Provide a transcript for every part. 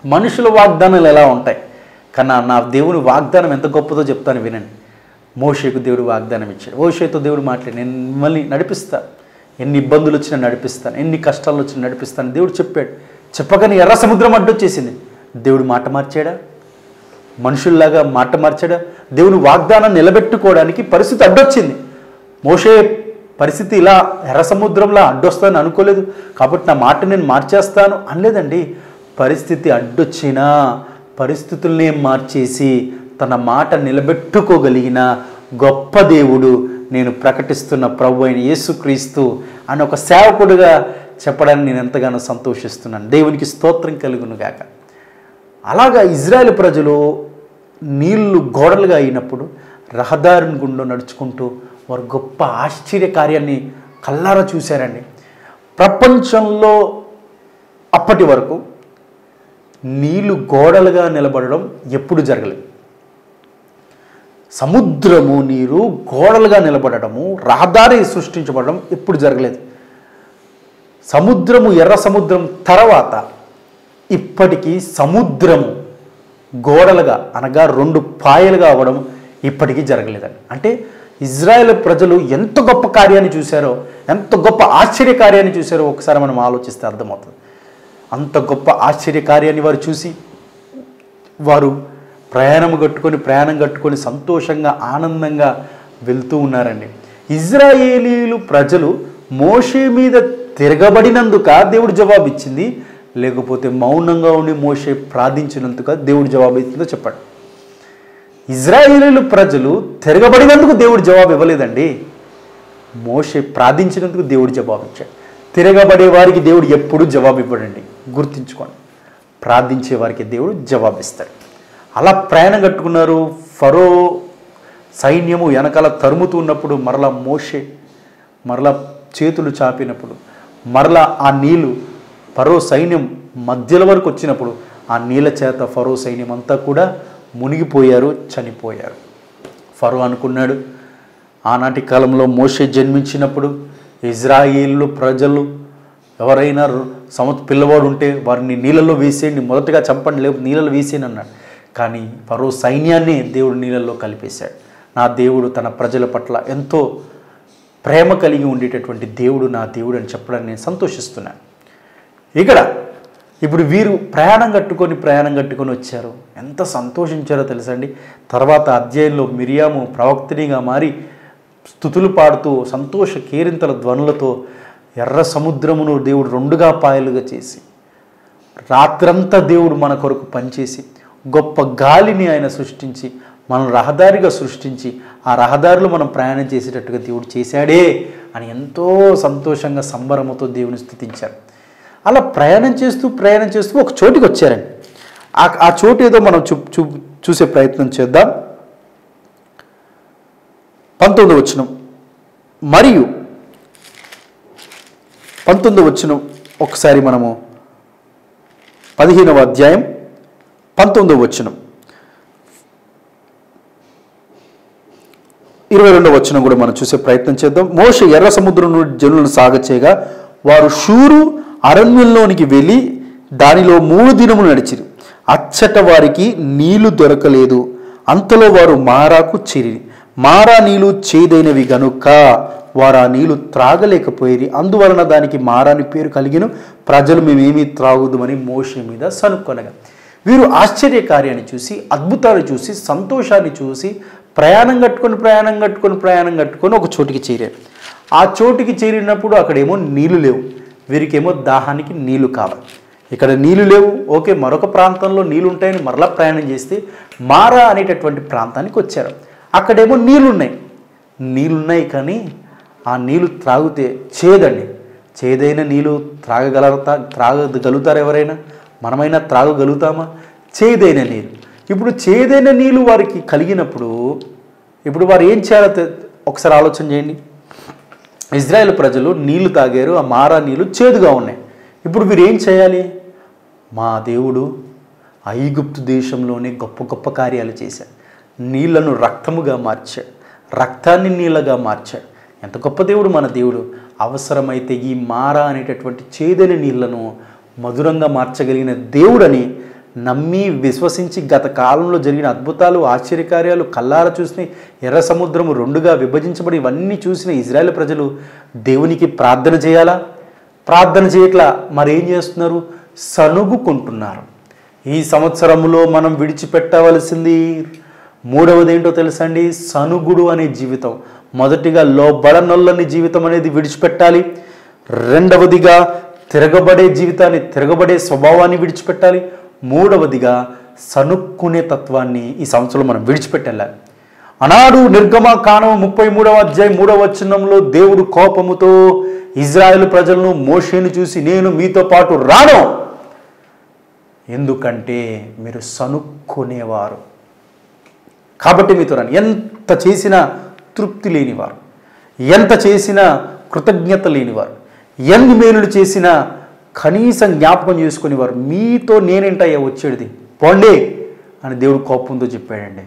మనుషుల వాగ్దానాలు ఎలా ఉంటాయి కానీ నా దేవుని వాగ్దానం ఎంత గొప్పదో చెప్తాను వినండి మోషేకు దేవుడు వాగ్దానం ఇచ్చాడు మోషేతో దేవుడు మాట్లాడి నేను మిమ్మల్ని నడిపిస్తాను ఎన్ని ఇబ్బందులు వచ్చినా నడిపిస్తాను ఎన్ని కష్టాలు వచ్చినా నడిపిస్తాను దేవుడు చెప్పాడు చెప్పగానే ఎర్ర సముద్రం అడ్డొచ్చేసింది దేవుడు మాట మార్చాడా మనుషుల్లాగా మాట మార్చాడా దేవుని వాగ్దానం నిలబెట్టుకోవడానికి పరిస్థితి అడ్డొచ్చింది మోషే పరిస్థితి ఇలా ఎర్ర సముద్రంలో అడ్డొస్తాను అనుకోలేదు కాబట్టి నా మాట నేను మార్చేస్తాను అనలేదండి పరిస్థితి అడ్డొచ్చినా పరిస్థితుల్నే మార్చేసి తన మాట నిలబెట్టుకోగలిగిన గొప్ప దేవుడు నేను ప్రకటిస్తున్న ప్రభు అయిన యేసుక్రీస్తు అని ఒక సేవకుడుగా చెప్పడానికి నేను ఎంతగానో సంతోషిస్తున్నాను దేవునికి స్తోత్రం కలుగును గాక అలాగా ఇజ్రాయెల్ ప్రజలు నీళ్లు గోడలుగా అయినప్పుడు రహదారిని గుండా నడుచుకుంటూ వారు గొప్ప ఆశ్చర్య కార్యాన్ని కల్లారా చూశారండి ప్రపంచంలో అప్పటి వరకు నీళ్లు గోడలుగా నిలబడడం ఎప్పుడు జరగలేదు సముద్రము నీరు గోడలుగా నిలబడడము రహదారి సృష్టించబడడం ఎప్పుడు జరగలేదు సముద్రము ఎర్ర సముద్రం తర్వాత ఇప్పటికీ సముద్రము గోడలుగా అనగా రెండు పాయలుగా అవ్వడం ఇప్పటికీ జరగలేదండి అంటే ఇజ్రాయెల్ ప్రజలు ఎంత గొప్ప కార్యాన్ని చూశారో ఎంత గొప్ప ఆశ్చర్య కార్యాన్ని చూశారో ఒకసారి మనం ఆలోచిస్తే అర్థమవుతుంది అంత గొప్ప ఆశ్చర్య కార్యాన్ని వారు చూసి వారు ప్రయాణం కట్టుకొని ప్రయాణం కట్టుకొని సంతోషంగా ఆనందంగా వెళ్తూ ఉన్నారండి ఇజ్రాయేలీలు ప్రజలు మోషే మీద తిరగబడినందుక దేవుడు జవాబు ఇచ్చింది లేకపోతే మౌనంగా ఉండి మోషే ప్రార్థించినందుక దేవుడు జవాబు ఇచ్చిందో చెప్పండి ఇజ్రాయేలీలు ప్రజలు తిరగబడినందుకు దేవుడు జవాబు ఇవ్వలేదండి మోషే ప్రార్థించినందుకు దేవుడు జవాబు ఇచ్చాడు తిరగబడే వారికి దేవుడు ఎప్పుడు జవాబు ఇవ్వడండి గుర్తుంచుకోండి ప్రార్థించే వారికి దేవుడు జవాబిస్తాడు అలా ప్రయాణం కట్టుకున్నారు ఫరో సైన్యము వెనకాల తరుముతూ ఉన్నప్పుడు మరలా మోషే మరలా చేతులు చాపినప్పుడు మరలా ఆ నీళ్లు ఫరో సైన్యం మధ్యల వరకు వచ్చినప్పుడు ఆ నీళ్ళ చేత ఫరో సైన్యం అంతా కూడా మునిగిపోయారు చనిపోయారు ఫరో అనుకున్నాడు ఆనాటి కాలంలో మోషే జన్మించినప్పుడు ఇజ్రాయిల్ ప్రజలు ఎవరైనా సమ పిల్లవాడు ఉంటే వారిని నీళ్ళల్లో వేసేయండి మొదటగా చంపండి లేకపోతే నీళ్ళలో వేసేయండి అన్నాడు కానీ ఫరో సైన్యాన్ని దేవుడు నీళ్ళల్లో కలిపేశాడు నా దేవుడు తన ప్రజల పట్ల ఎంతో ప్రేమ కలిగి ఉండేటటువంటి దేవుడు నా దేవుడు అని చెప్పడానికి నేను సంతోషిస్తున్నాను ఇక్కడ ఇప్పుడు వీరు ప్రయాణం కట్టుకొని ప్రయాణం కట్టుకొని వచ్చారు ఎంత సంతోషించారో తెలుసండి తర్వాత అధ్యాయంలో మిరియాము ప్రవక్తినిగా మారి స్థుతులు పాడుతూ సంతోష కేరింతల ధ్వనులతో ఎర్ర సముద్రమును దేవుడు రెండుగా పాయలుగా చేసి రాత్రంతా దేవుడు మన కొరకు పనిచేసి గొప్ప గాలిని ఆయన సృష్టించి మనం రహదారిగా సృష్టించి ఆ రహదారిలో మనం ప్రయాణం చేసేటట్టుగా దేవుడు చేశాడే అని ఎంతో సంతోషంగా సంబరముతో దేవుని స్థుతించారు అలా ప్రయాణం చేస్తూ ప్రయాణం చేస్తూ ఒక చోటికి వచ్చారండి ఆ ఆ చోటు ఏదో మనం చూ చూ చూసే ప్రయత్నం చేద్దాం పంతొమ్మిది వచ్చిన మరియు పంతొమ్మిది వచ్చిన ఒకసారి మనము పదిహేనవ అధ్యాయం పంతొమ్మిదవ వచనం ఇరవై రెండవ వచనం కూడా మనం చూసే ప్రయత్నం చేద్దాం మోష ఎర్ర సముద్రం నుండి జనులను సాగచేయగా వారు షూరు అరణ్యంలోనికి వెళ్ళి దానిలో మూడు దినములు నడిచిరి అచ్చట వారికి నీళ్లు దొరకలేదు అంతలో వారు మారాకు చేరి మారా నీళ్లు చేదైనవి గనుక వారు ఆ నీళ్లు త్రాగలేకపోయేది అందువలన దానికి మారాని పేరు కలిగిన ప్రజలు మేమేమీ త్రాగుదమని మోషే మీద సనుక్కొనగా వీరు ఆశ్చర్య కార్యాన్ని చూసి అద్భుతాలు చూసి సంతోషాన్ని చూసి ప్రయాణం కట్టుకొని ప్రయాణం కట్టుకొని ప్రయాణం కట్టుకొని ఒక చోటికి చేరారు ఆ చోటికి చేరినప్పుడు అక్కడేమో నీళ్లు లేవు వీరికేమో దాహానికి నీళ్లు కావాలి ఇక్కడ నీళ్లు లేవు ఓకే మరొక ప్రాంతంలో నీళ్లు ఉంటాయని మరలా ప్రయాణం చేస్తే మారా అనేటటువంటి ప్రాంతానికి వచ్చారు అక్కడేమో నీళ్లున్నాయి నీళ్లున్నాయి కానీ ఆ నీళ్లు త్రాగితే చేదండి చేదైన నీళ్ళు త్రాగగలతా త్రాగగలుగుతారు ఎవరైనా మనమైనా త్రాగగలుగుతామా చేదైన నీరు ఇప్పుడు చేదైన నీళ్ళు వారికి కలిగినప్పుడు ఇప్పుడు వారు ఏం చేయాలో తె- ఒకసారి ఆలోచన చేయండి ఇజ్రాయెల్ ప్రజలు నీళ్లు తాగారు ఆ మారా నీళ్ళు చేదుగా ఉన్నాయి ఇప్పుడు వీరు ఏం చేయాలి మా దేవుడు ఐగుప్తు దేశంలోనే గొప్ప గొప్ప కార్యాలు చేశాడు నీళ్లను రక్తముగా మార్చాడు రక్తాన్ని నీళ్ళగా మార్చాడు ఎంత గొప్ప దేవుడు మన దేవుడు అవసరమైతే ఈ మారా అనేటటువంటి చేదని నీళ్లను మధురంగా మార్చగలిగిన దేవుడని నమ్మి విశ్వసించి గత కాలంలో జరిగిన అద్భుతాలు ఆశ్చర్యకార్యాలు కల్లార చూసిన ఎర్ర సముద్రము రెండుగా విభజించబడి ఇవన్నీ చూసిన ఇజ్రాయెల్ ప్రజలు దేవునికి ప్రార్థన చేయాలా ప్రార్థన చేయట్లా మరేం చేస్తున్నారు సనుగుకుంటున్నారు ఈ సంవత్సరంలో మనం విడిచిపెట్టవలసింది మూడవది ఏంటో తెలుసండి సనుగుడు అనే జీవితం మొదటిగా లోబడనొల్లని జీవితం అనేది విడిచిపెట్టాలి రెండవదిగా తిరగబడే జీవితాన్ని తిరగబడే స్వభావాన్ని విడిచిపెట్టాలి మూడవదిగా సనుక్కునే తత్వాన్ని ఈ సంవత్సరంలో మనం విడిచిపెట్టాలి అనాడు నిర్గమ కానం ముప్పై మూడవ అధ్యాయం మూడవ వచనంలో దేవుడు కోపముతో ఇజ్రాయెల్ ప్రజలను మోషేను చూసి నేను మీతో పాటు రాను ఎందుకంటే మీరు సనుక్కునేవారు కాబట్టి మీతో రాను ఎంత చేసినా తృప్తి లేనివారు ఎంత చేసినా కృతజ్ఞత లేనివారు ఎన్ని మేలులు చేసినా కనీసం జ్ఞాపకం చేసుకునేవారు మీతో నేనేంటయ్యా వచ్చేది పోండి అని దేవుడు కోపంతో చెప్పాడండి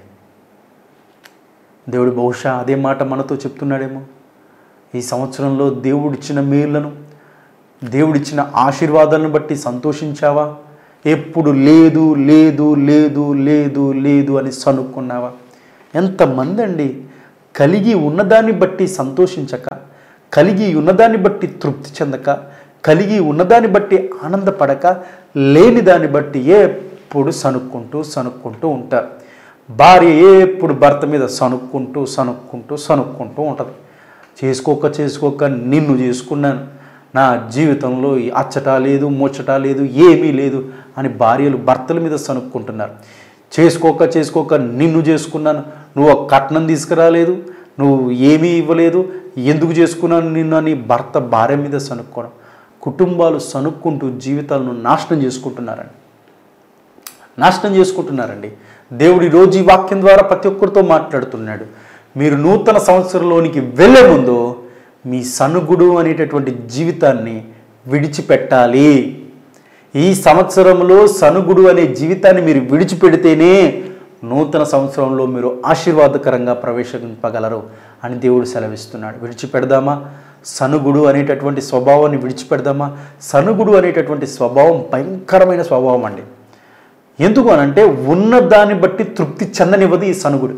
దేవుడు బహుశా అదే మాట మనతో చెప్తున్నాడేమో ఈ సంవత్సరంలో దేవుడిచ్చిన మేళ్లను దేవుడిచ్చిన ఆశీర్వాదాలను బట్టి సంతోషించావా ఎప్పుడు లేదు లేదు లేదు లేదు లేదు అని సనుక్కున్నావా ఎంతమంది అండి కలిగి ఉన్నదాన్ని బట్టి సంతోషించక కలిగి ఉన్నదాన్ని బట్టి తృప్తి చెందక కలిగి ఉన్నదాన్ని బట్టి ఆనందపడక లేని దాన్ని బట్టి ఎప్పుడు సనుక్కుంటూ సనుక్కుంటూ ఉంటారు భార్య ఎప్పుడు భర్త మీద సనుక్కుంటూ సనుక్కుంటూ సనుక్కుంటూ ఉంటుంది చేసుకోక చేసుకోక నిన్ను చేసుకున్నాను నా జీవితంలో ఈ అచ్చట లేదు ముచ్చట లేదు ఏమీ లేదు అని భార్యలు భర్తల మీద సనుక్కుంటున్నారు చేసుకోక చేసుకోక నిన్ను చేసుకున్నాను నువ్వు ఒక కట్నం తీసుకురాలేదు నువ్వు ఏమీ ఇవ్వలేదు ఎందుకు చేసుకున్నాను నిన్ను అని భర్త భార్య మీద సనుక్కోవడం కుటుంబాలు సనుక్కుంటూ జీవితాలను నాశనం చేసుకుంటున్నారండి నాశనం చేసుకుంటున్నారండి దేవుడు ఈరోజు ఈ వాక్యం ద్వారా ప్రతి ఒక్కరితో మాట్లాడుతున్నాడు మీరు నూతన సంవత్సరంలోనికి వెళ్ళే ముందు మీ సనుగుడు అనేటటువంటి జీవితాన్ని విడిచిపెట్టాలి ఈ సంవత్సరంలో సనుగుడు అనే జీవితాన్ని మీరు విడిచిపెడితేనే నూతన సంవత్సరంలో మీరు ఆశీర్వాదకరంగా ప్రవేశింపగలరు అని దేవుడు సెలవిస్తున్నాడు విడిచిపెడదామా సనుగుడు అనేటటువంటి స్వభావాన్ని విడిచిపెడదామా సనుగుడు అనేటటువంటి స్వభావం భయంకరమైన స్వభావం అండి ఎందుకు అనంటే ఉన్న దాన్ని బట్టి తృప్తి చెందనివ్వదు ఈ సనుగుడు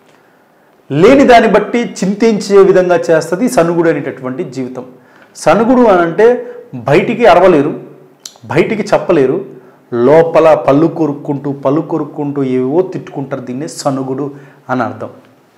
లేని దాన్ని బట్టి చింతించే విధంగా చేస్తుంది సనుగుడు అనేటటువంటి జీవితం సనుగుడు అనంటే బయటికి అరవలేరు బయటికి చెప్పలేరు లోపల పళ్ళు కొరుక్కుంటూ పళ్ళు కొరుక్కుంటూ ఏవో తిట్టుకుంటారు దీన్నే సనుగుడు అని అర్థం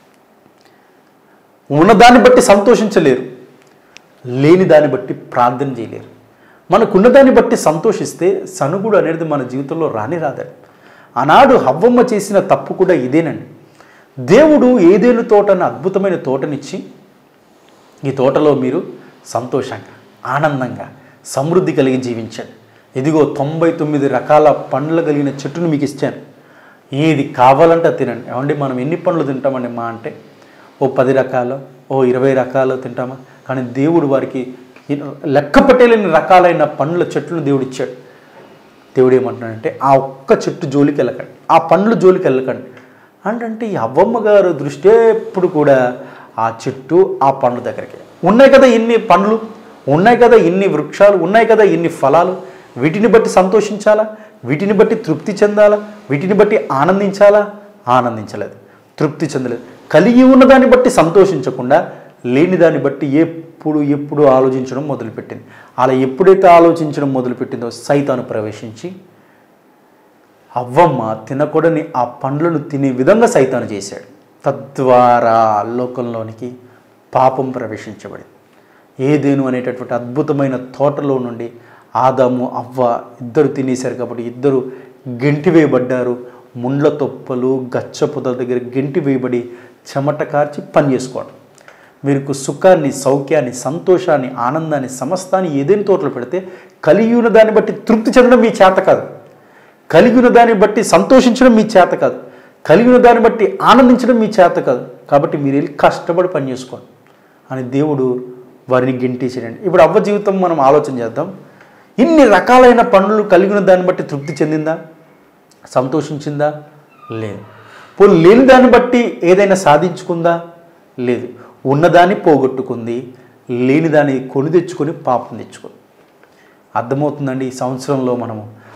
ఉన్నదాన్ని బట్టి సంతోషించలేరు లేని దాన్ని బట్టి ప్రార్థన చేయలేరు మనకున్న దాన్ని బట్టి సంతోషిస్తే సనుగుడు అనేది మన జీవితంలో రాని రాదండి ఆనాడు హవ్వమ్మ చేసిన తప్పు కూడా ఇదేనండి దేవుడు ఏదేను తోటని అద్భుతమైన తోటనిచ్చి ఈ తోటలో మీరు సంతోషంగా ఆనందంగా సమృద్ధి కలిగి జీవించండి ఇదిగో తొంభై తొమ్మిది రకాల పండ్లు కలిగిన చెట్టును మీకు ఇచ్చాను ఏది కావాలంటే అది తినండి ఏమండి మనం ఎన్ని పండ్లు తింటామండి మా అంటే ఓ పది రకాలు ఓ ఇరవై రకాలు తింటామా కానీ దేవుడు వారికి లెక్క పెట్టలేని రకాలైన పండ్ల చెట్లను దేవుడు ఇచ్చాడు దేవుడు ఏమంటున్నాడంటే ఆ ఒక్క చెట్టు జోలికి వెళ్ళకండి ఆ పండ్ల జోలికి వెళ్ళకండి అంటే ఈ అవ్వమ్మ గారు దృష్టి ఎప్పుడు కూడా ఆ చెట్టు ఆ పండ్ల దగ్గరికి ఉన్నాయి కదా ఇన్ని పండ్లు ఉన్నాయి కదా ఇన్ని వృక్షాలు ఉన్నాయి కదా ఇన్ని ఫలాలు వీటిని బట్టి సంతోషించాలా వీటిని బట్టి తృప్తి చెందాలా వీటిని బట్టి ఆనందించాలా ఆనందించలేదు తృప్తి చెందలేదు కలిగి ఉన్న దాన్ని బట్టి సంతోషించకుండా లేని దాన్ని బట్టి ఎప్పుడు ఎప్పుడు ఆలోచించడం మొదలుపెట్టింది అలా ఎప్పుడైతే ఆలోచించడం మొదలుపెట్టిందో సైతాను ప్రవేశించి అవ్వమ్మ తినకూడని ఆ పండ్లను తినే విధంగా సైతాను చేశాడు తద్వారా లోకంలోనికి పాపం ప్రవేశించబడింది ఏదేను అనేటటువంటి అద్భుతమైన తోటలో నుండి ఆదాము అవ్వ ఇద్దరు తినేశారు కాబట్టి ఇద్దరు గెంటి వేయబడ్డారు ముండ్ల తొప్పలు గచ్చ పొదల దగ్గర గెంటి వేయబడి చెమట కార్చి పని చేసుకోవడం మీకు సుఖాన్ని సౌఖ్యాన్ని సంతోషాన్ని ఆనందాన్ని సమస్తాన్ని ఏదైనా తోటలో పెడితే కలిగి ఉన్న దాన్ని బట్టి తృప్తి చెందడం మీ చేత కాదు కలిగి ఉన్న దాన్ని బట్టి సంతోషించడం మీ చేత కాదు కలిగి ఉన్న దాన్ని బట్టి ఆనందించడం మీ చేత కాదు కాబట్టి మీరు వెళ్ళి కష్టపడి పని చేసుకోండి అని దేవుడు వారిని గింటేసాడండి ఇప్పుడు అవ్వ జీవితం మనం ఆలోచన చేద్దాం ఇన్ని రకాలైన పనులు కలిగిన దాన్ని బట్టి తృప్తి చెందిందా సంతోషించిందా లేదు పోనీ లేని దాన్ని బట్టి ఏదైనా సాధించుకుందా లేదు ఉన్నదాన్ని పోగొట్టుకుంది లేని దాన్ని కొని తెచ్చుకొని పాపం తెచ్చుకుంది అర్థమవుతుందండి ఈ సంవత్సరంలో మనము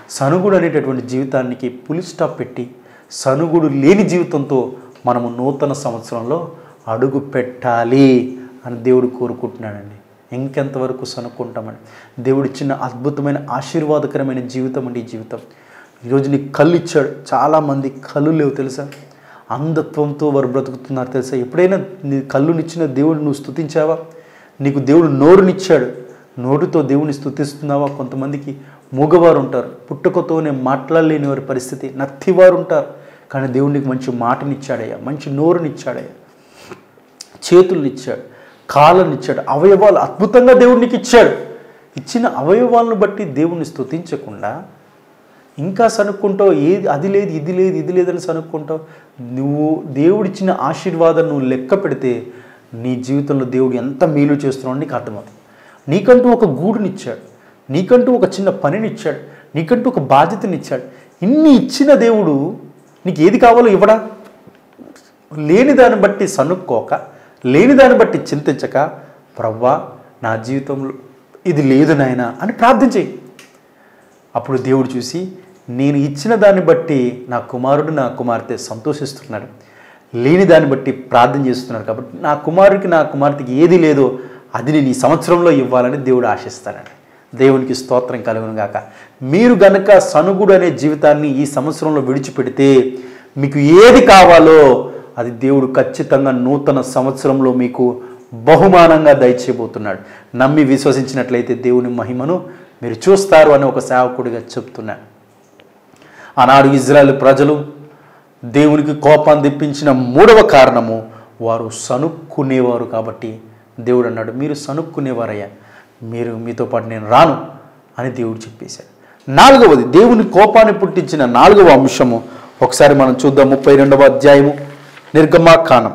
సనుగుడు అనేటటువంటి జీవితానికి పులి స్టాప్ పెట్టి సనుగుడు లేని జీవితంతో మనము నూతన సంవత్సరంలో అడుగు పెట్టాలి అని దేవుడు కోరుకుంటున్నాడండి ఇంకెంతవరకు సనుక్కుంటామని దేవుడు ఇచ్చిన అద్భుతమైన ఆశీర్వాదకరమైన జీవితం అండి ఈ జీవితం ఈరోజు నీకు కళ్ళు ఇచ్చాడు చాలామంది కళ్ళు లేవు తెలుసా అంధత్వంతో వారు బ్రతుకుతున్నారు తెలుసా ఎప్పుడైనా నీ కళ్ళునిచ్చిన దేవుడు నువ్వు స్తుతించావా నీకు దేవుడు నోరునిచ్చాడు నోటితో దేవుని స్తుతిస్తున్నావా కొంతమందికి మూగవారు ఉంటారు పుట్టుకతోనే మాట్లాడలేని వారి పరిస్థితి నత్తివారు ఉంటారు కానీ దేవుడు నీకు మంచి మాటనిచ్చాడయ్యా మంచి నోరునిచ్చాడయ్యా చేతులనిచ్చాడు కాళ్ళనిచ్చాడు అవయవాలు అద్భుతంగా దేవుడు నీకు ఇచ్చాడు ఇచ్చిన అవయవాలను బట్టి దేవుణ్ణి స్తుతించకుండా ఇంకా సనుక్కుంటావు ఏది అది లేదు ఇది లేదు ఇది లేదని సనుక్కుంటావు నువ్వు దేవుడిచ్చిన ఆశీర్వాదం నువ్వు లెక్క పెడితే నీ జీవితంలో దేవుడు ఎంత మేలు చేస్తున్నావు నీకు అర్థమవుతుంది నీకంటూ ఒక గూడునిచ్చాడు నీకంటూ ఒక చిన్న పనినిచ్చాడు నీకంటూ ఒక బాధ్యతనిచ్చాడు ఇన్ని ఇచ్చిన దేవుడు నీకు ఏది కావాలో ఇవ్వడా లేని దాన్ని బట్టి సనుక్కోక లేని దాన్ని బట్టి చింతించక ప్రవ్వా నా జీవితంలో ఇది లేదు నాయన అని ప్రార్థన చేయి అప్పుడు దేవుడు చూసి నేను ఇచ్చిన దాన్ని బట్టి నా కుమారుడు నా కుమార్తె సంతోషిస్తున్నాడు లేని దాన్ని బట్టి ప్రార్థన చేస్తున్నాడు కాబట్టి నా కుమారుడికి నా కుమార్తెకి ఏది లేదో అది నేను ఈ సంవత్సరంలో ఇవ్వాలని దేవుడు ఆశిస్తాడండి దేవునికి స్తోత్రం కలుగును గాక మీరు గనక సనుగుడు అనే జీవితాన్ని ఈ సంవత్సరంలో విడిచిపెడితే మీకు ఏది కావాలో అది దేవుడు ఖచ్చితంగా నూతన సంవత్సరంలో మీకు బహుమానంగా దయచేయబోతున్నాడు నమ్మి విశ్వసించినట్లయితే దేవుని మహిమను మీరు చూస్తారు అని ఒక సేవకుడిగా చెప్తున్నాను ఆనాడు ఇజ్రాయెల్ ప్రజలు దేవునికి కోపాన్ని తెప్పించిన మూడవ కారణము వారు సనుక్కునేవారు కాబట్టి దేవుడు అన్నాడు మీరు సనుక్కునేవారయ్యా మీరు మీతో పాటు నేను రాను అని దేవుడు చెప్పేశాడు నాలుగవది దేవుని కోపాన్ని పుట్టించిన నాలుగవ అంశము ఒకసారి మనం చూద్దాం ముప్పై రెండవ అధ్యాయము నిర్గమాకాండం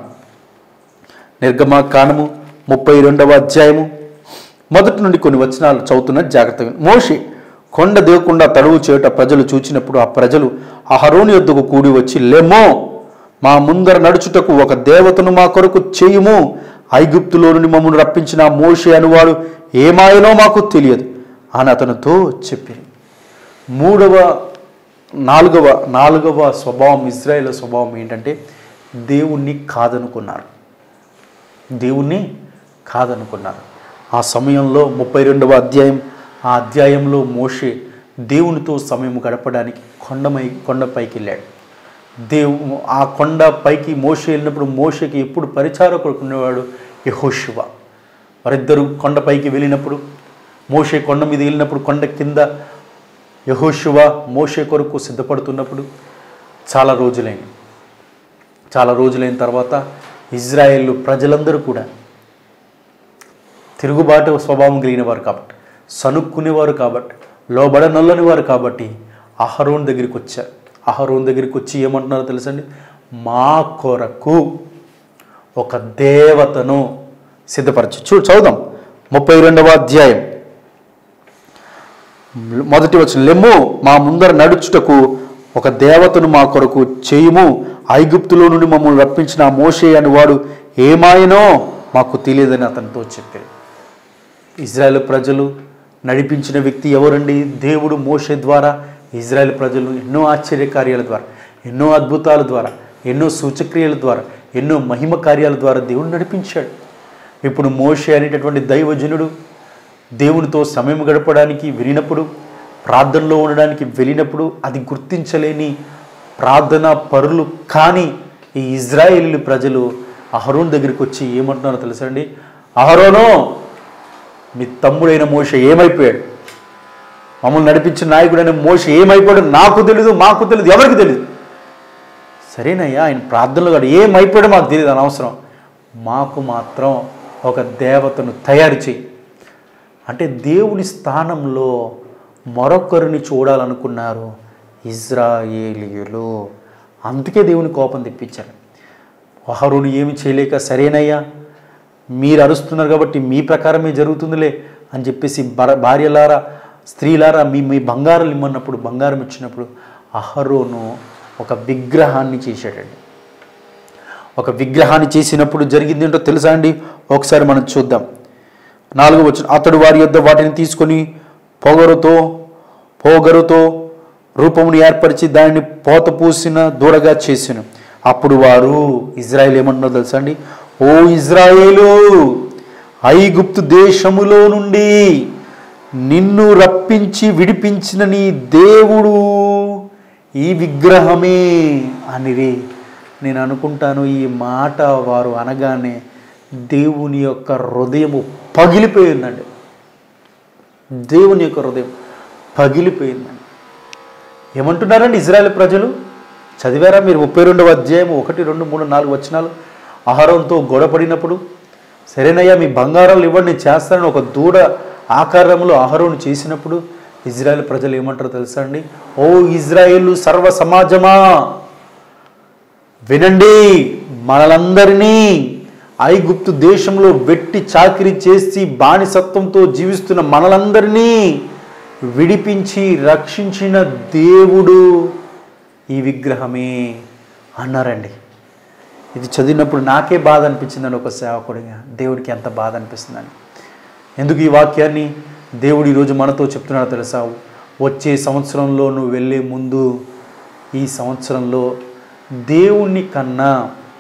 నిర్గమాకాండము ముప్పై రెండవ అధ్యాయము మొదటి నుండి కొన్ని వచనాలు చదువుతున్న జాగ్రత్తగా మోషే కొండ దేవకుండా తడువు చేయుట ప్రజలు చూచినప్పుడు ఆ ప్రజలు అహరోని యొద్దకు కూడి వచ్చి లెమ్మో మా ముందర నడుచుటకు ఒక దేవతను మా కొరకు చేయుము ఐగుప్తులో నుండి మమ్మల్ని రప్పించిన ఆ మోషే అనువాడు ఏమాయనో మాకు తెలియదు అని అతనితో చెప్పింది మూడవ నాలుగవ నాలుగవ స్వభావం ఇజ్రాయేల్ స్వభావం ఏంటంటే దేవుణ్ణి కాదనుకున్నారు దేవుణ్ణి కాదనుకున్నారు ఆ సమయంలో ముప్పై రెండవ అధ్యాయం ఆ అధ్యాయంలో మోషే దేవునితో సమయం గడపడానికి కొండమై కొండపైకి వెళ్ళాడు దేవు ఆ కొండ పైకి మోషే వెళ్ళినప్పుడు మోషకి ఎప్పుడు పరిచారకుడు ఉండేవాడు యహోశివ వారిద్దరూ కొండపైకి వెళ్ళినప్పుడు మోషే కొండ మీద వెళ్ళినప్పుడు కొండ కింద యహోశివ మోషే కొరకు సిద్ధపడుతున్నప్పుడు చాలా రోజులైంది చాలా రోజులైన తర్వాత ఇజ్రాయేల్ ప్రజలందరూ కూడా తిరుగుబాటు స్వభావం కలిగిన వారు కాబట్టి సనుక్కునేవారు కాబట్టి లోబడ నల్లని వారు కాబట్టి అహరోన్ దగ్గరికి వచ్చారు అహరోన్ దగ్గరికి వచ్చి ఏమంటున్నారో తెలుసండి మా కొరకు ఒక దేవతను సిద్ధపరచు చూ చదువుదాం ముప్పై రెండవ అధ్యాయం మొదటి వచ్చిన లెమ్ము మా ముందర నడుచుటకు ఒక దేవతను మా కొరకు చేయుము ఐగుప్తులో నుండి మమ్మల్ని రప్పించిన ఆ మోషే అని వాడు ఏమాయనో మాకు తెలియదని అతనితో చెప్పాడు ఇజ్రాయెల్ ప్రజలు నడిపించిన వ్యక్తి ఎవరండి దేవుడు మోషే ద్వారా ఇజ్రాయెల్ ప్రజలు ఎన్నో ఆశ్చర్య కార్యాల ద్వారా ఎన్నో అద్భుతాల ద్వారా ఎన్నో సూచక్రియల ద్వారా ఎన్నో మహిమ కార్యాల ద్వారా దేవుడు నడిపించాడు ఇప్పుడు మోషే అనేటటువంటి దైవజనుడు దేవునితో సమయం గడపడానికి వెళ్ళినప్పుడు ప్రార్థనలో ఉండడానికి వెళ్ళినప్పుడు అది గుర్తించలేని ప్రార్థన పరులు కానీ ఈ ఇజ్రాయేలీ ప్రజలు అహరోన్ దగ్గరికి వచ్చి ఏమంటున్నారో తెలుసా అండి అహరోనో మీ తమ్ముడైన మోష ఏమైపోయాడు మమ్మల్ని నడిపించిన నాయకుడైన మోష ఏమైపోయాడు నాకు తెలీదు మాకు తెలియదు ఎవరికి తెలియదు సరేనయ్యా ఆయన ప్రార్థనలు కాదు ఏమైపోయాడో మాకు తెలియదు అనవసరం మాకు మాత్రం ఒక దేవతను తయారు చేయి అంటే దేవుని స్థానంలో మరొకరిని చూడాలనుకున్నారు ఇజ్రాయేలీయులు అందుకే దేవుని కోపం తెప్పించారు అహరుని ఏమి చేయలేక సరేనయ్యా మీరు అరుస్తున్నారు కాబట్టి మీ ప్రకారమే జరుగుతుందిలే అని చెప్పేసి భర భార్యలారా స్త్రీలారా మీ మీ బంగారం ఇమ్మన్నప్పుడు బంగారం ఇచ్చినప్పుడు అహరోను ఒక విగ్రహాన్ని చేశాడండి ఒక విగ్రహాన్ని చేసినప్పుడు జరిగింది ఏంటో తెలుసా అండి ఒకసారి మనం చూద్దాం నాలుగు వచ్చిన అతడు వారి యొద్ద వాటిని తీసుకొని పొగరుతో పోగరుతో రూపమును ఏర్పరిచి దానిని పోత పూసిన దూడగా చేసిన అప్పుడు వారు ఇజ్రాయెల్ ఏమన్నారో తెలుసా అండి ఓ ఇజ్రాయేలు ఐగుప్తు దేశములో నుండి నిన్ను రప్పించి విడిపించిన నీ దేవుడు ఈ విగ్రహమే అనిరి నేను అనుకుంటాను ఈ మాట వారు అనగానే దేవుని యొక్క హృదయము పగిలిపోయిందండి దేవుని యొక్క హృదయం పగిలిపోయిందండి ఏమంటున్నారండి ఇజ్రాయెల్ ప్రజలు చదివారా మీరు ముప్పై రెండవ అధ్యాయం ఒకటి రెండు మూడు నాలుగు వచనాలు ఆహారంతో గొడవపడినప్పుడు సరేనయ్యా మీ బంగారాలు ఇవ్వండి నేను చేస్తానని ఒక దూడ ఆకారంలో ఆహారం చేసినప్పుడు ఇజ్రాయెల్ ప్రజలు ఏమంటారో తెలుసా అండి ఓ ఇజ్రాయేల్ సర్వ సమాజమా వినండి మనలందరినీ ఐగుప్తు దేశంలో వెట్టి చాకిరి చేసి బానిసత్వంతో జీవిస్తున్న మనలందరినీ విడిపించి రక్షించిన దేవుడు ఈ విగ్రహమే అన్నారండి ఇది చదివినప్పుడు నాకే బాధ అనిపించిందని ఒక సేవకుడిగా దేవుడికి ఎంత బాధ అనిపిస్తుందని ఎందుకు ఈ వాక్యాన్ని దేవుడు ఈరోజు మనతో చెప్తున్నాడో తెలుసా వచ్చే సంవత్సరంలో నువ్వు వెళ్ళే ముందు ఈ సంవత్సరంలో దేవుణ్ణి కన్నా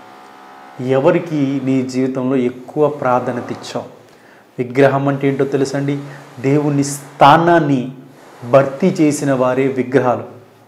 ఎవరికి నీ జీవితంలో ఎక్కువ ప్రాధాన్యత ఇచ్చావు విగ్రహం అంటే ఏంటో తెలుసండి దేవుని స్థానాన్ని భర్తీ చేసిన వారే విగ్రహాలు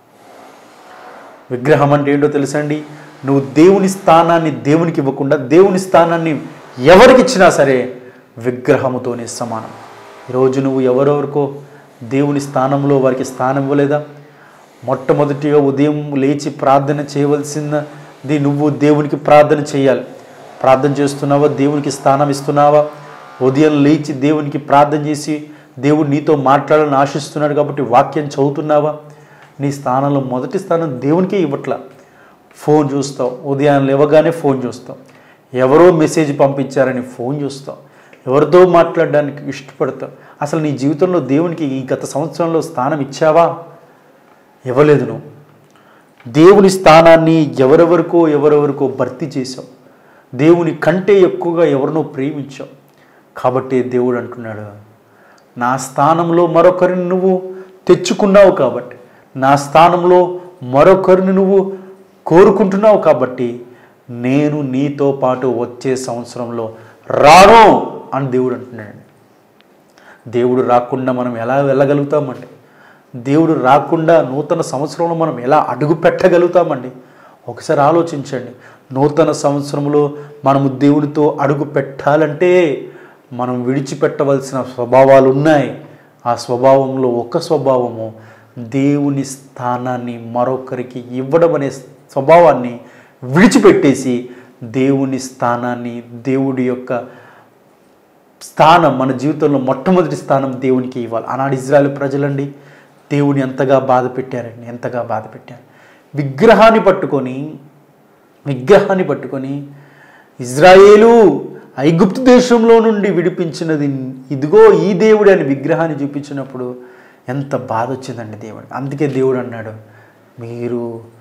విగ్రహం అంటే ఏంటో తెలుసండి నువ్వు దేవుని స్థానాన్ని దేవునికి ఇవ్వకుండా దేవుని స్థానాన్ని ఎవరికి ఇచ్చినా సరే విగ్రహముతోనే సమానం ఈరోజు నువ్వు ఎవరెవరికో దేవుని స్థానంలో వారికి స్థానం ఇవ్వలేదా మొట్టమొదటిగా ఉదయం లేచి ప్రార్థన చేయవలసింది నువ్వు దేవునికి ప్రార్థన చేయాలి ప్రార్థన చేస్తున్నావా దేవునికి స్థానం ఇస్తున్నావా ఉదయం లేచి దేవునికి ప్రార్థన చేసి దేవుడు నీతో మాట్లాడాలని ఆశిస్తున్నాడు కాబట్టి వాక్యం చదువుతున్నావా నీ స్థానంలో మొదటి స్థానం దేవునికే ఇవ్వట్లా ఫోన్ చూస్తావు ఉదయం లేవగానే ఫోన్ చూస్తావు ఎవరో మెసేజ్ పంపించారని ఫోన్ చూస్తావు ఎవరితో మాట్లాడడానికి ఇష్టపడతావు అసలు నీ జీవితంలో దేవునికి ఈ గత సంవత్సరంలో స్థానం ఇచ్చావా ఇవ్వలేదు నువ్వు దేవుని స్థానాన్ని ఎవరెవరికో ఎవరెవరికో భర్తీ చేశావు దేవుని కంటే ఎక్కువగా ఎవరినో ప్రేమించావు కాబట్టి దేవుడు అంటున్నాడు నా స్థానంలో మరొకరిని నువ్వు తెచ్చుకున్నావు కాబట్టి నా స్థానంలో మరొకరిని నువ్వు కోరుకుంటున్నావు కాబట్టి నేను నీతో పాటు వచ్చే సంవత్సరంలో రాను అని దేవుడు అంటున్నాడు దేవుడు రాకుండా మనం ఎలా వెళ్ళగలుగుతామండి దేవుడు రాకుండా నూతన సంవత్సరంలో మనం ఎలా అడుగు పెట్టగలుగుతామండి ఒకసారి ఆలోచించండి నూతన సంవత్సరంలో మనము దేవునితో అడుగు పెట్టాలంటే మనం విడిచిపెట్టవలసిన స్వభావాలు ఉన్నాయి ఆ స్వభావంలో ఒక స్వభావము దేవుని స్థానాన్ని మరొకరికి ఇవ్వడం అనే స్వభావాన్ని విడిచిపెట్టేసి దేవుని స్థానాన్ని దేవుడి యొక్క స్థానం మన జీవితంలో మొట్టమొదటి స్థానం దేవునికి ఇవ్వాలి ఆనాడు ఇజ్రాయెల్ ప్రజలండి దేవుని ఎంతగా బాధ పెట్టారండి ఎంతగా బాధ పెట్టారు విగ్రహాన్ని పట్టుకొని విగ్రహాన్ని పట్టుకొని ఇజ్రాయేలు ఐగుప్తు దేశంలో నుండి విడిపించినది ఇదిగో ఈ దేవుడు అని విగ్రహాన్ని చూపించినప్పుడు ఎంత బాధ వచ్చిందండి దేవుడు అందుకే దేవుడు అన్నాడు మీరు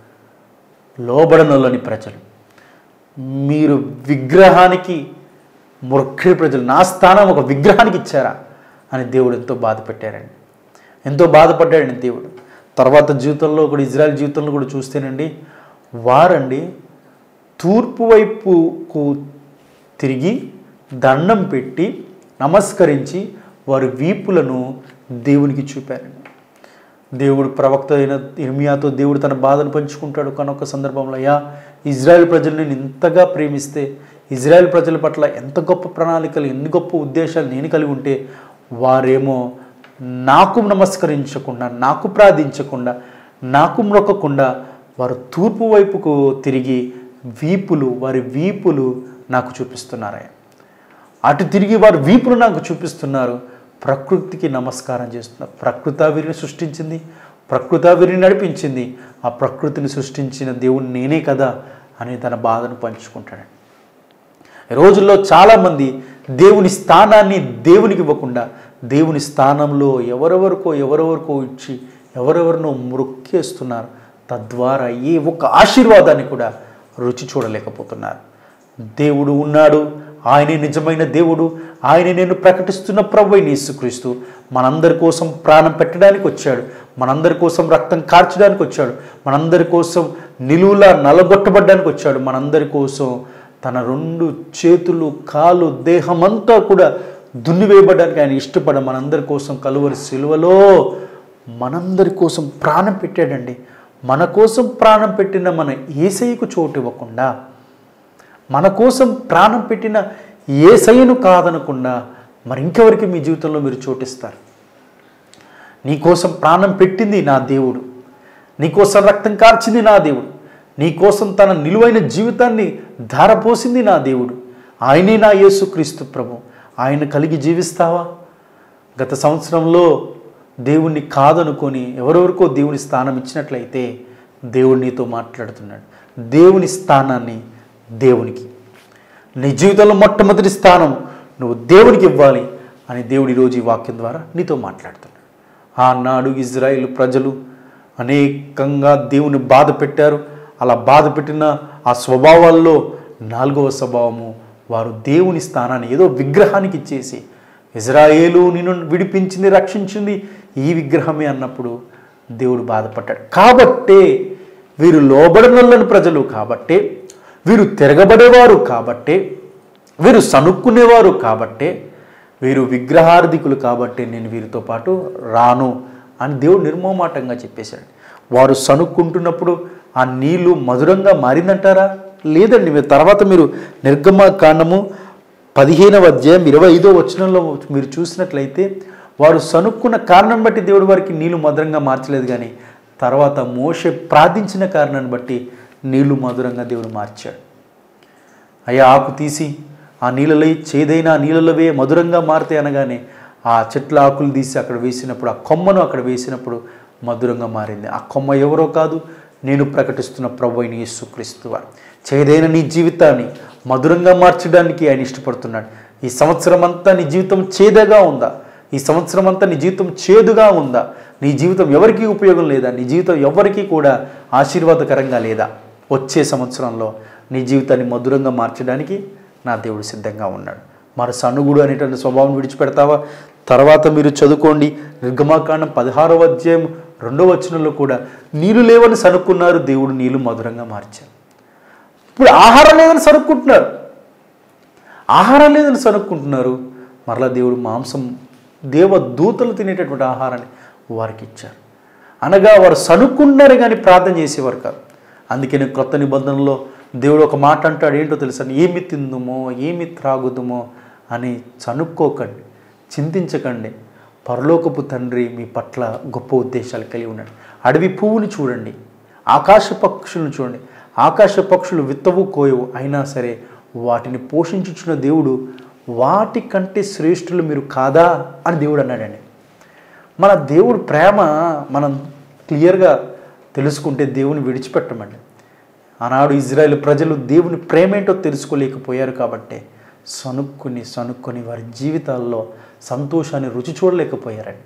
లోబడనొల్లని ప్రజలు మీరు విగ్రహానికి మురక్షి ప్రజలు నా స్థానం ఒక విగ్రహానికి ఇచ్చారా అని దేవుడు ఎంతో బాధ పెట్టారండి ఎంతో బాధపడ్డాడండి దేవుడు తర్వాత జీవితంలో కూడా ఇజ్రాయెల్ జీవితంలో కూడా చూస్తేనండి వారండి తూర్పు వైపుకు తిరిగి దండం పెట్టి నమస్కరించి వారి వీపులను దేవునికి చూపారండి దేవుడు ప్రవక్త అయిన ఇర్మియాతో దేవుడు తన బాధను పంచుకుంటాడు కనొక సందర్భంలో అయ్యా ఇజ్రాయెల్ ప్రజలు నేను ఇంతగా ప్రేమిస్తే ఇజ్రాయెల్ ప్రజల పట్ల ఎంత గొప్ప ప్రణాళికలు ఎన్ని గొప్ప ఉద్దేశాలు నేను కలిగి ఉంటే వారేమో నాకు నమస్కరించకుండా నాకు ప్రార్థించకుండా నాకు మ్రొక్కకుండా వారు తూర్పు వైపుకు తిరిగి వీపులు వారి వీపులు నాకు చూపిస్తున్నారయ్యా అటు తిరిగి వారు వీపులు నాకు చూపిస్తున్నారు ప్రకృతికి నమస్కారం చేస్తున్నారు ప్రకృతి వీరిని సృష్టించింది ప్రకృతి వీరిని నడిపించింది ఆ ప్రకృతిని సృష్టించిన దేవుడు నేనే కదా అని తన బాధను పంచుకుంటాడు ఈ రోజుల్లో చాలామంది దేవుని స్థానాన్ని దేవునికి ఇవ్వకుండా దేవుని స్థానంలో ఎవరెవరికో ఎవరెవరికో ఇచ్చి ఎవరెవరినో మృక్కేస్తున్నారు తద్వారా ఏ ఒక్క ఆశీర్వాదాన్ని కూడా రుచి చూడలేకపోతున్నారు దేవుడు ఉన్నాడు ఆయనే నిజమైన దేవుడు ఆయనే నేను ప్రకటిస్తున్న ప్రభు అయిన యేసుక్రీస్తు మనందరి కోసం ప్రాణం పెట్టడానికి వచ్చాడు మనందరి కోసం రక్తం కార్చడానికి వచ్చాడు మనందరి కోసం నిలువులా నలగొట్టబడ్డానికి వచ్చాడు మనందరి కోసం తన రెండు చేతులు కాలు దేహమంతా కూడా దున్నివేయబడడానికి ఆయన ఇష్టపడ మనందరి కోసం కలువరి సిలువలో మనందరి కోసం ప్రాణం పెట్టాడండి మన కోసం ప్రాణం పెట్టిన మన ఏసైకు చోటు ఇవ్వకుండా మన కోసం ప్రాణం పెట్టిన ఏసయ్యను కాదనకుండా మరి ఇంకెవరికి మీ జీవితంలో మీరు చోటిస్తారు నీ కోసం ప్రాణం పెట్టింది నా దేవుడు నీ కోసం రక్తం కార్చింది నా దేవుడు నీ కోసం తన నిలువైన జీవితాన్ని ధారపోసింది నా దేవుడు ఆయనే నా యేసుక్రీస్తు ప్రభు ఆయన కలిగి జీవిస్తావా గత సంవత్సరంలో దేవుణ్ణి కాదనుకొని ఎవరెవరికో దేవుని స్థానం ఇచ్చినట్లయితే దేవుడు నీతో మాట్లాడుతున్నాడు దేవుని స్థానాన్ని దేవునికి నీ జీవితంలో మొట్టమొదటి స్థానం నువ్వు దేవునికి ఇవ్వాలి అని దేవుడు ఈరోజు ఈ వాక్యం ద్వారా నీతో మాట్లాడుతున్నాడు ఆనాడు ఇజ్రాయిల్ ప్రజలు అనేకంగా దేవుని బాధ పెట్టారు అలా బాధ పెట్టిన ఆ స్వభావాల్లో నాలుగవ స్వభావము వారు దేవుని స్థానాన్ని ఏదో విగ్రహానికి ఇచ్చేసి ఇజ్రాయేలు నిన్ను విడిపించింది రక్షించింది ఈ విగ్రహమే అన్నప్పుడు దేవుడు బాధపడ్డాడు కాబట్టే వీరు లోబడనల్లని ప్రజలు కాబట్టే వీరు తిరగబడేవారు కాబట్టే వీరు సనుక్కునేవారు కాబట్టే వీరు విగ్రహార్థికులు కాబట్టి నేను వీరితో పాటు రాను అని దేవుడు నిర్మోమాటంగా చెప్పేశాడు వారు సనుక్కుంటున్నప్పుడు ఆ నీళ్లు మధురంగా మారిందంటారా లేదండి మీరు తర్వాత మీరు నిర్గమ కాండము పదిహేనవ అధ్యాయం ఇరవై ఐదో వచనంలో మీరు చూసినట్లయితే వారు సనుక్కున్న కారణం బట్టి దేవుడు వారికి నీళ్లు మధురంగా మార్చలేదు కానీ తర్వాత మోషే ప్రార్థించిన కారణాన్ని బట్టి నీళ్లు మధురంగా దేవుడు మార్చాడు అయ్యా ఆకు తీసి ఆ నీళ్ళలో చేదైన ఆ నీళ్ళలో వే మధురంగా మారుతాయి అనగానే ఆ చెట్ల ఆకులు తీసి అక్కడ వేసినప్పుడు ఆ కొమ్మను అక్కడ వేసినప్పుడు మధురంగా మారింది ఆ కొమ్మ ఎవరో కాదు నేను ప్రకటిస్తున్న ప్రభు అయిన యేసుక్రీస్తు వారు చేదైన నీ జీవితాన్ని మధురంగా మార్చడానికి ఆయన ఇష్టపడుతున్నాడు ఈ సంవత్సరం అంతా నీ జీవితం చేదగా ఉందా ఈ సంవత్సరం అంతా నీ జీవితం చేదుగా ఉందా నీ జీవితం ఎవరికీ ఉపయోగం లేదా నీ జీవితం ఎవరికీ కూడా ఆశీర్వాదకరంగా లేదా వచ్చే సంవత్సరంలో నీ జీవితాన్ని మధురంగా మార్చడానికి నా దేవుడు సిద్ధంగా ఉన్నాడు మరి సన్నుగుడు అనేటువంటి స్వభావం విడిచిపెడతావా తర్వాత మీరు చదువుకోండి నిర్గమాకాండం పదహారవ అధ్యాయం రెండవ వచనంలో కూడా నీళ్ళు లేవని సనుక్కున్నారు దేవుడు నీళ్ళు మధురంగా మార్చారు ఇప్పుడు ఆహారం లేదని సనుక్కుంటున్నారు ఆహారం లేదని సనుక్కుంటున్నారు మరలా దేవుడు మాంసం దేవదూతలు తినేటటువంటి ఆహారాన్ని వారికి ఇచ్చారు అనగా వారు సనుక్కున్నారు కానీ ప్రార్థన చేసేవారు కాదు అందుకని క్రొత్త నిబంధనలో దేవుడు ఒక మాట అంటాడు ఏంటో తెలుసా ఏమి తిందుమో ఏమి త్రాగుదుమో అని చనుక్కోకండి చింతించకండి పరలోకపు తండ్రి మీ పట్ల గొప్ప ఉద్దేశాలు కలిగి ఉన్నాడు అడవి పువ్వుని చూడండి ఆకాశ పక్షులను చూడండి ఆకాశ పక్షులు విత్తవు కోయవు అయినా సరే వాటిని పోషించుచున్న దేవుడు వాటి కంటే శ్రేష్ఠులు మీరు కాదా అని దేవుడు అన్నాడండి మన దేవుడు ప్రేమ మనం క్లియర్గా తెలుసుకుంటే దేవుని విడిచిపెట్టమండి ఆనాడు ఇజ్రాయెల్ ప్రజలు దేవుని ప్రేమ ఏంటో తెలుసుకోలేకపోయారు కాబట్టే సనుక్కుని సనుక్కొని వారి జీవితాల్లో సంతోషాన్ని రుచి చూడలేకపోయారండి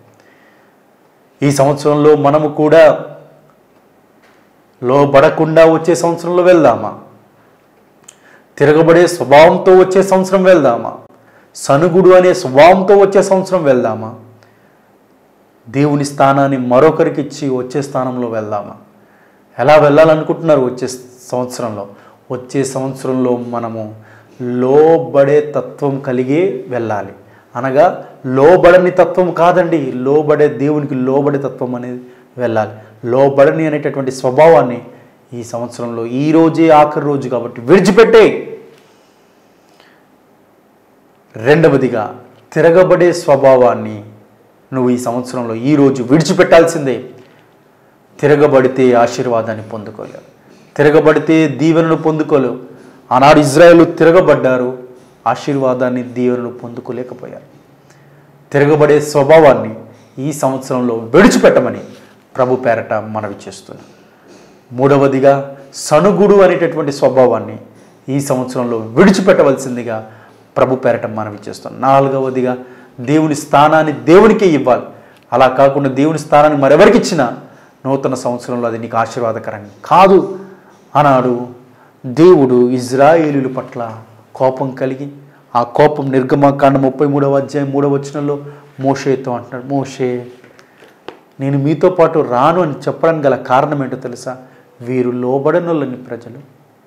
ఈ సంవత్సరంలో మనము కూడా లోబడకుండా వచ్చే సంవత్సరంలో వెళ్దామా తిరగబడే స్వభావంతో వచ్చే సంవత్సరం వెళ్దామా సనుగుడు అనే స్వభావంతో వచ్చే సంవత్సరం వెళ్దామా దేవుని స్థానాన్ని మరొకరికి ఇచ్చి వచ్చే స్థానంలో వెళ్దామా ఎలా వెళ్ళాలనుకుంటున్నారు వచ్చే సంవత్సరంలో వచ్చే సంవత్సరంలో మనము లోబడే తత్వం కలిగే వెళ్ళాలి అనగా లోబడని తత్వం కాదండి లోబడే దేవునికి లోబడే తత్వం అనేది వెళ్ళాలి లోబడని అనేటటువంటి స్వభావాన్ని ఈ సంవత్సరంలో ఈ రోజే ఆఖరి రోజు కాబట్టి విడిచిపెట్టే రెండవదిగా తిరగబడే స్వభావాన్ని నువ్వు ఈ సంవత్సరంలో ఈరోజు విడిచిపెట్టాల్సిందే తిరగబడితే ఆశీర్వాదాన్ని పొందుకోలేవు తిరగబడితే దీవెనను పొందుకోలేవు ఆనాడు ఇజ్రాయేల్ తిరగబడ్డారు ఆశీర్వాదాన్ని దీవెనను పొందుకోలేకపోయారు తిరగబడే స్వభావాన్ని ఈ సంవత్సరంలో విడిచిపెట్టమని ప్రభు పేరట మనవి చేస్తున్నాం మూడవదిగా సనుగుడు అనేటటువంటి స్వభావాన్ని ఈ సంవత్సరంలో విడిచిపెట్టవలసిందిగా ప్రభు పేరట మనవి చేస్తున్నాం నాలుగవదిగా దేవుని స్థానాన్ని దేవునికే ఇవ్వాలి అలా కాకుండా దేవుని స్థానాన్ని మరెవరికి ఇచ్చినా నూతన సంవత్సరంలో అది నీకు ఆశీర్వాదకరం కాదు అన్నాడు దేవుడు ఇజ్రాయేలీల పట్ల కోపం కలిగి ఆ కోపం నిర్గమకాండ ముప్పై మూడవ అధ్యాయం మూడవ వచనంలో మోషేతో అంటున్నాడు మోషే నేను మీతో పాటు రాను అని చెప్పడానికి గల కారణం ఏంటో తెలుసా వీరు లోబడనులని ప్రజలు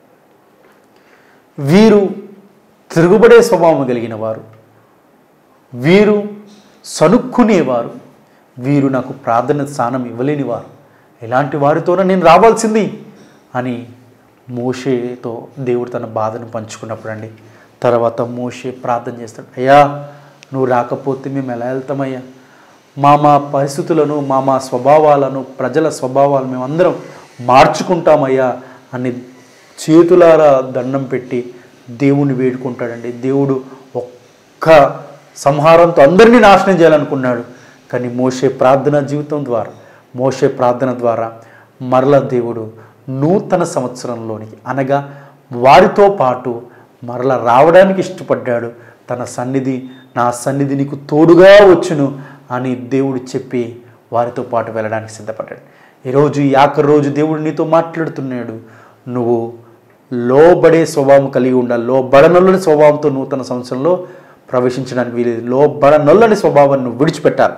వీరు తిరుగుబడే స్వభావం కలిగిన వారు వీరు సనుక్కునేవారు వీరు నాకు ప్రార్థన స్థానం ఇవ్వలేని వారు ఇలాంటి వారితోనే నేను రావాల్సింది అని మోషేతో దేవుడు తన బాధను పంచుకున్నప్పుడు అండి తర్వాత మోషే ప్రార్థన చేస్తాడు అయ్యా నువ్వు రాకపోతే మేము ఎలా వెళ్తామయ్యా మా మా పరిస్థితులను మా మా స్వభావాలను ప్రజల స్వభావాలు మేమందరం మార్చుకుంటామయ్యా అని చేతులారా దండం పెట్టి దేవుణ్ణి వేడుకుంటాడండి దేవుడు ఒక్క సంహారంతో అందరినీ నాశనం చేయాలనుకున్నాడు కానీ మోసే ప్రార్థన జీవితం ద్వారా మోసే ప్రార్థన ద్వారా మరల దేవుడు నూతన సంవత్సరంలోనికి అనగా వారితో పాటు మరల రావడానికి ఇష్టపడ్డాడు తన సన్నిధి నా సన్నిధి నీకు తోడుగా వచ్చును అని దేవుడు చెప్పి వారితో పాటు వెళ్ళడానికి సిద్ధపడ్డాడు ఈరోజు ఈ ఆఖరి రోజు దేవుడు నీతో మాట్లాడుతున్నాడు నువ్వు లోబడే స్వభావం కలిగి ఉండాలి లోబడనొల్లని స్వభావంతో నూతన సంవత్సరంలో ప్రవేశించడానికి వీలేదు లోబడనొల్లని స్వభావాన్ని నువ్వు విడిచిపెట్టాలి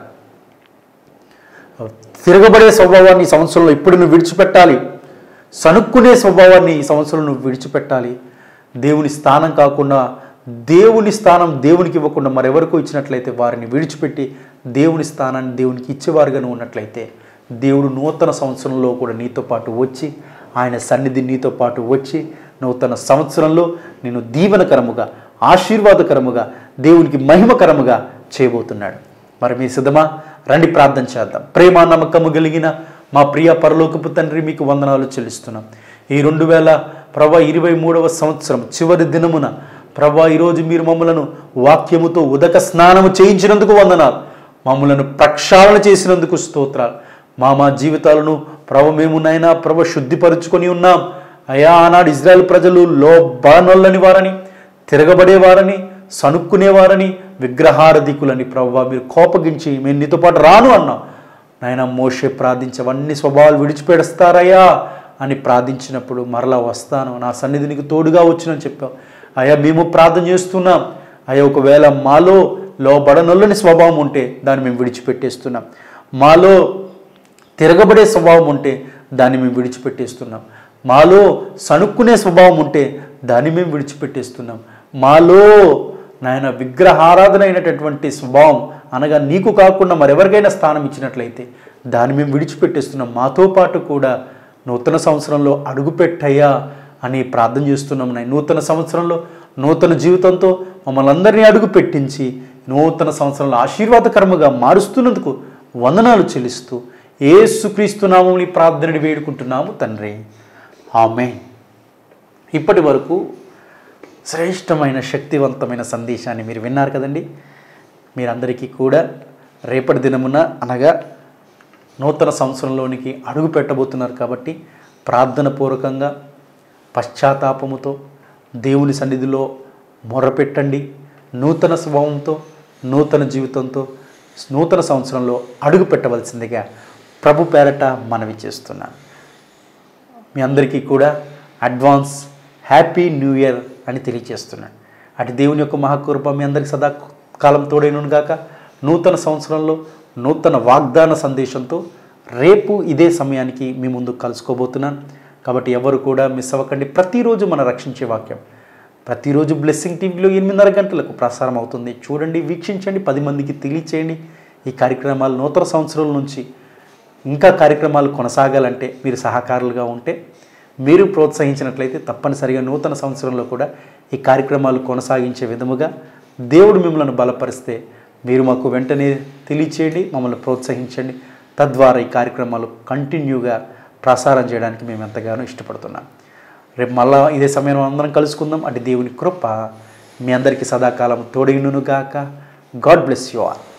తిరగబడే స్వభావాన్ని ఈ సంవత్సరంలో ఇప్పుడు నువ్వు విడిచిపెట్టాలి సనుక్కునే స్వభావాన్ని ఈ సంవత్సరంలో నువ్వు విడిచిపెట్టాలి దేవుని స్థానం కాకుండా దేవుని స్థానం దేవునికి ఇవ్వకుండా మరెవరికో ఇచ్చినట్లయితే వారిని విడిచిపెట్టి దేవుని స్థానాన్ని దేవునికి ఇచ్చేవారుగా నువ్వు ఉన్నట్లయితే దేవుడు నూతన సంవత్సరంలో కూడా నీతో పాటు వచ్చి ఆయన సన్నిధి నీతో పాటు వచ్చి నూతన సంవత్సరంలో నేను దీవెనకరముగా ఆశీర్వాదకరముగా దేవునికి మహిమకరముగా చేయబోతున్నాడు మరి మీ సిద్ధమా రండి ప్రార్థన చేద్దాం ప్రేమ నమ్మకము కలిగిన మా ప్రియ పరలోకపు తండ్రి మీకు వందనాలు చెల్లిస్తున్నాం ఈ రెండు వేల ప్రభా ఇరవై మూడవ సంవత్సరం చివరి దినమున ప్రభా ఈరోజు మీరు మమ్మలను వాక్యముతో ఉదక స్నానము చేయించినందుకు వందనాలు మమ్మలను ప్రక్షాళన చేసినందుకు స్తోత్రాలు మా మా జీవితాలను ప్రభ మేము నైనా ప్రభ శుద్ధిపరుచుకొని ఉన్నాం అయా ఆనాడు ఇజ్రాయెల్ ప్రజలు లో బలనొల్లని వారని తిరగబడేవారని సనుక్కునేవారని విగ్రహారధికులని ప్రభు మీరు కోపగించి మేము నీతో పాటు రాను అన్నాం నాయన మోషే ప్రార్థించవన్నీ స్వభావాలు విడిచిపెడస్తారయ్యా అని ప్రార్థించినప్పుడు మరలా వస్తాను నా సన్నిధి నీకు తోడుగా వచ్చినని చెప్పావు అయ్యా మేము ప్రార్థన చేస్తున్నాం అయ్యా ఒకవేళ మాలో లోబడనొల్లని స్వభావం ఉంటే దాన్ని మేము విడిచిపెట్టేస్తున్నాం మాలో తిరగబడే స్వభావం ఉంటే దాన్ని మేము విడిచిపెట్టేస్తున్నాం మాలో సనుక్కునే స్వభావం ఉంటే దాన్ని మేము విడిచిపెట్టేస్తున్నాం మాలో నాయన విగ్రహారాధన అయినటువంటి స్వభావం అనగా నీకు కాకుండా మరెవరికైనా స్థానం ఇచ్చినట్లయితే దాన్ని మేము విడిచిపెట్టేస్తున్నాం మాతో పాటు కూడా నూతన సంవత్సరంలో అడుగుపెట్టయ్యా అని ప్రార్థన చేస్తున్నాం నాయన నూతన సంవత్సరంలో నూతన జీవితంతో మమ్మల్ని అందరినీ అడుగు పెట్టించి నూతన సంవత్సరంలో ఆశీర్వాదకరముగా మారుస్తున్నందుకు వందనాలు చెల్లిస్తూ ఏసుక్రీస్తు నామముని ప్రార్థనని వేడుకుంటున్నాము తండ్రి ఆమె ఇప్పటి వరకు శ్రేష్టమైన శక్తివంతమైన సందేశాన్ని మీరు విన్నారు కదండి మీరందరికీ కూడా రేపటి దినమున అనగా నూతన సంవత్సరంలోనికి అడుగు పెట్టబోతున్నారు కాబట్టి ప్రార్థన పూర్వకంగా పశ్చాత్తాపముతో దేవుని సన్నిధిలో మొరపెట్టండి నూతన స్వభావంతో నూతన జీవితంతో నూతన సంవత్సరంలో అడుగు పెట్టవలసిందిగా ప్రభు పేరట మనవి చేస్తున్నాను మీ అందరికీ కూడా అడ్వాన్స్ హ్యాపీ న్యూ ఇయర్ అని తెలియజేస్తున్నాను అటు దేవుని యొక్క మహాకృప మీ అందరికి సదా కాలం తోడైనను గాక నూతన సంవత్సరంలో నూతన వాగ్దాన సందేశంతో రేపు ఇదే సమయానికి మీ ముందు కలుసుకోబోతున్నాను కాబట్టి ఎవరు కూడా మిస్ అవ్వకండి ప్రతిరోజు మన రక్షించే వాక్యం ప్రతిరోజు బ్లెస్సింగ్ టీవీలో ఎనిమిదిన్నర గంటలకు ప్రసారం అవుతుంది చూడండి వీక్షించండి పది మందికి తెలియచేయండి ఈ కార్యక్రమాలు నూతన సంవత్సరం నుంచి ఇంకా కార్యక్రమాలు కొనసాగాలంటే మీరు సహకారులుగా ఉంటే మీరు ప్రోత్సహించినట్లయితే తప్పనిసరిగా నూతన సంవత్సరంలో కూడా ఈ కార్యక్రమాలు కొనసాగించే విధముగా దేవుడు మిమ్మల్ని బలపరిస్తే మీరు మాకు వెంటనే తెలియచేయండి మమ్మల్ని ప్రోత్సహించండి తద్వారా ఈ కార్యక్రమాలు కంటిన్యూగా ప్రసారం చేయడానికి మేము ఎంతగానో ఇష్టపడుతున్నాం రేపు మళ్ళా ఇదే సమయంలో అందరం కలుసుకుందాం అటు దేవుని కృప మీ అందరికీ సదాకాలం తోడైనుగాక గాడ్ బ్లెస్ యు ఆల్